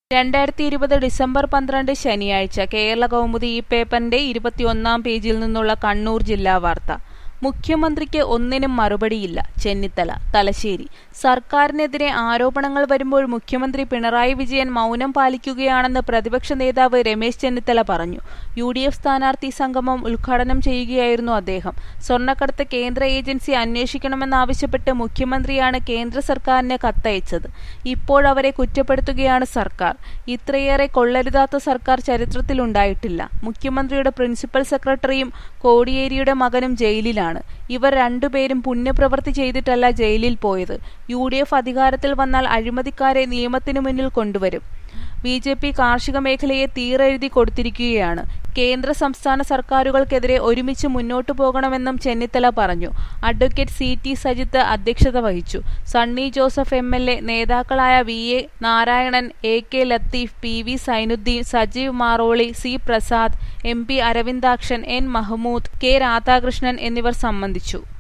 രണ്ടായിരത്തി ഇരുപത് ഡിസംബർ പന്ത്രണ്ട് ശനിയാഴ്ച കേരള കൗമുദി ഈ പേപ്പറിന്റെ ഇരുപത്തിയൊന്നാം പേജിൽ നിന്നുള്ള കണ്ണൂർ ജില്ലാ വാർത്ത മുഖ്യമന്ത്രിക്ക് ഒന്നിനും മറുപടിയില്ല ചെന്നിത്തല തലശ്ശേരി സർക്കാരിനെതിരെ ആരോപണങ്ങൾ വരുമ്പോൾ മുഖ്യമന്ത്രി പിണറായി വിജയൻ മൗനം പാലിക്കുകയാണെന്ന് പ്രതിപക്ഷ നേതാവ് രമേശ് ചെന്നിത്തല പറഞ്ഞു യു ഡി എഫ് സ്ഥാനാർത്ഥി സംഗമം ഉദ്ഘാടനം ചെയ്യുകയായിരുന്നു അദ്ദേഹം സ്വർണ്ണക്കടത്ത് കേന്ദ്ര ഏജൻസി അന്വേഷിക്കണമെന്നാവശ്യപ്പെട്ട് മുഖ്യമന്ത്രിയാണ് കേന്ദ്ര സർക്കാരിന് കത്തയച്ചത് ഇപ്പോഴവരെ കുറ്റപ്പെടുത്തുകയാണ് സർക്കാർ ഇത്രയേറെ കൊള്ളരുതാത്ത സർക്കാർ ചരിത്രത്തിലുണ്ടായിട്ടില്ല മുഖ്യമന്ത്രിയുടെ പ്രിൻസിപ്പൽ സെക്രട്ടറിയും കോടിയേരിയുടെ മകനും ജയിലിലാണ് ഇവർ രണ്ടുപേരും പുണ്യപ്രവൃത്തി ചെയ്തിട്ടല്ല ജയിലിൽ പോയത് യു ഡി എഫ് അധികാരത്തിൽ വന്നാൽ അഴിമതിക്കാരെ നിയമത്തിനു മുന്നിൽ കൊണ്ടുവരും ബി ജെ പി കാർഷിക മേഖലയെ തീരെഴുതി കൊടുത്തിരിക്കുകയാണ് കേന്ദ്ര സംസ്ഥാന സർക്കാരുകൾക്കെതിരെ ഒരുമിച്ച് മുന്നോട്ടു പോകണമെന്നും ചെന്നിത്തല പറഞ്ഞു അഡ്വക്കേറ്റ് സി ടി സജിത്ത് അധ്യക്ഷത വഹിച്ചു Sunny Joseph M L A നേതാക്കളായ V A Narayanan A K Latheef P V Sainudheen Sajeev Maroli C Prasad M P Aravindakshan N Mahmood K Radhakrishnan എന്നിവർ സംബന്ധിച്ചു